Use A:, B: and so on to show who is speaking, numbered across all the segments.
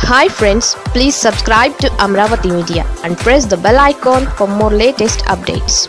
A: hi friends please subscribe to Amaravati media and press the bell icon for more latest updates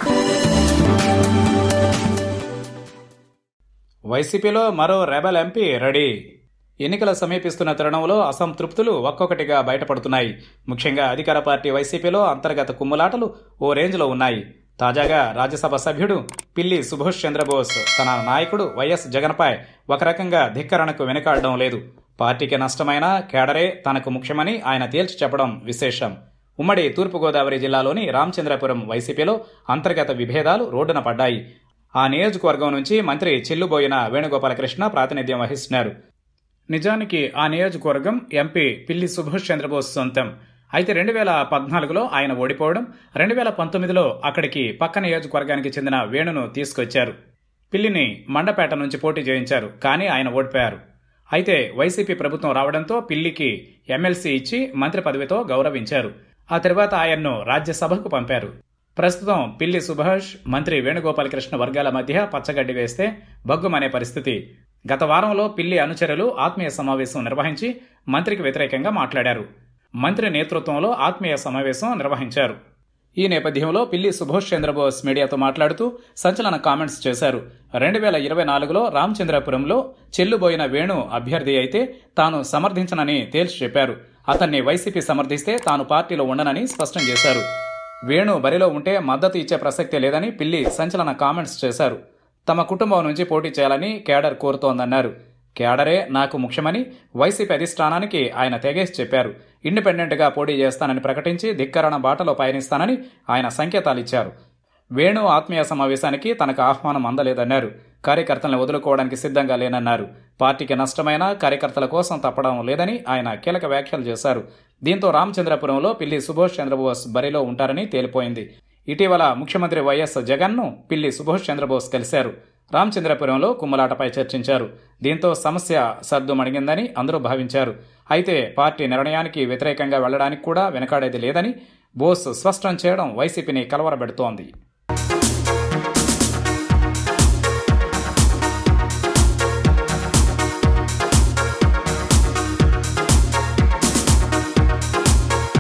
B: వైసీపీలో మరో rebel MP ready ఎన్నికలు సమీపిస్తున్న తరుణంలో అసంతృప్తులు ఒక్కొక్కటిగా బయటపడుతున్నాయి ముఖ్యంగా అధికార పార్టీ వైసీపీలో అంతర్గత కుమ్ములాటలు ఓ రేంజ్లో ఉన్నాయి తాజాగా రాజ్యసభ సభ్యుడు పిల్లి సుభాష్ చంద్రబోస్ తన నాయకుడు వైఎస్ జగన్పై ఒక రకంగా ధిక్కరణకు వెనుకాడడం లేదు పార్టీకి నష్టమైన కేడరే తనకు ముఖ్యమని ఆయన తేల్చి చెప్పడం విశేషం ఉమ్మడి తూర్పుగోదావరి జిల్లాలోని రామచంద్రపురం వైసీపీలో అంతర్గత విభేదాలు రోడ్డున పడ్డాయి ఆ నియోజకవర్గం నుంచి మంత్రి చెల్లుబోయిన వేణుగోపాలకృష్ణ ప్రాతినిధ్యం వహిస్తున్నారు నిజానికి ఆ నియోజకవర్గం ఎంపీ పిల్లి సుభాష్ చంద్రబోస్ సొంతం అయితే రెండు వేల పద్నాలుగులో ఆయన ఓడిపోవడం రెండు వేల పంతొమ్మిదిలో అక్కడికి పక్క నియోజకవర్గానికి చెందిన వేణును తీసుకొచ్చారు పిల్లిని మండపేట నుంచి పోటీ చేయించారు కానీ ఆయన ఓడిపోయారు అయితే వైసీపీ ప్రభుత్వం రావడంతో పిల్లికి ఎమ్మెల్సీ ఇచ్చి మంత్రి పదవితో గౌరవించారు ఆ తర్వాత ఆయన్ను రాజ్యసభకు పంపారు ప్రస్తుతం పిల్లి సుభాష్ మంత్రి వేణుగోపాలకృష్ణ వర్గాల మధ్య పచ్చగడ్డి వేస్తే బగ్గుమనే పరిస్థితి గత వారంలో పిల్లి అనుచరులు ఆత్మీయ సమావేశం నిర్వహించి మంత్రికి వ్యతిరేకంగా మాట్లాడారు మంత్రి నేతృత్వంలో ఆత్మీయ సమావేశం నిర్వహించారు ఈ నేపథ్యంలో పిల్లి సుభాష్ చంద్రబోస్ మీడియాతో మాట్లాడుతూ సంచలన కామెంట్స్ చేశారు రెండు వేల ఇరవై నాలుగులో రామచంద్రపురంలో చెల్లుబోయిన వేణు అభ్యర్థి అయితే తాను సమర్థించనని తేల్చి చెప్పారు అతన్ని వైసీపీ సమర్థిస్తే తాను పార్టీలో ఉండనని స్పష్టం చేశారు వేణు బరిలో ఉంటే మద్దతు ఇచ్చే ప్రసక్తే లేదని పిల్లి సంచలన కామెంట్స్ చేశారు తమ కుటుంబం నుంచి పోటీ చేయాలని కేడర్ కోరుతోందన్నారు కేడరే నాకు ముఖ్యమని వైసీపీ అధిష్టానానికి ఆయన తెగేసి చెప్పారు ఇండిపెండెంట్గా పోటీ చేస్తానని ప్రకటించి ధిక్కరణ బాటలో పయనిస్తానని ఆయన సంకేతాలిచ్చారు వేణు ఆత్మీయ సమావేశానికి తనకు ఆహ్వానం అందలేదన్నారు కార్యకర్తలను వదులుకోవడానికి సిద్ధంగా లేనన్నారు పార్టీకి నష్టమైన కార్యకర్తల కోసం తప్పడం లేదని ఆయన కీలక వ్యాఖ్యలు చేశారు దీంతో రామచంద్రపురంలో పిల్లి సుభాష్ చంద్రబోస్ బరిలో ఉంటారని తేలిపోయింది ఇటీవల ముఖ్యమంత్రి వైఎస్ జగన్ను పిల్లి సుభాష్ చంద్రబోస్ కలిశారు రామచంద్రపురంలో కుమ్మలాటపై చర్చించారు దీంతో సమస్య సర్దుమణిగిందని అందరూ భావించారు అయితే పార్టీ నిర్ణయానికి వ్యతిరేకంగా వెళ్లడానికి కూడా వెనకాడేది లేదని బోస్ స్పష్టం చేయడం వైసీపీని కలవరబెడుతోంది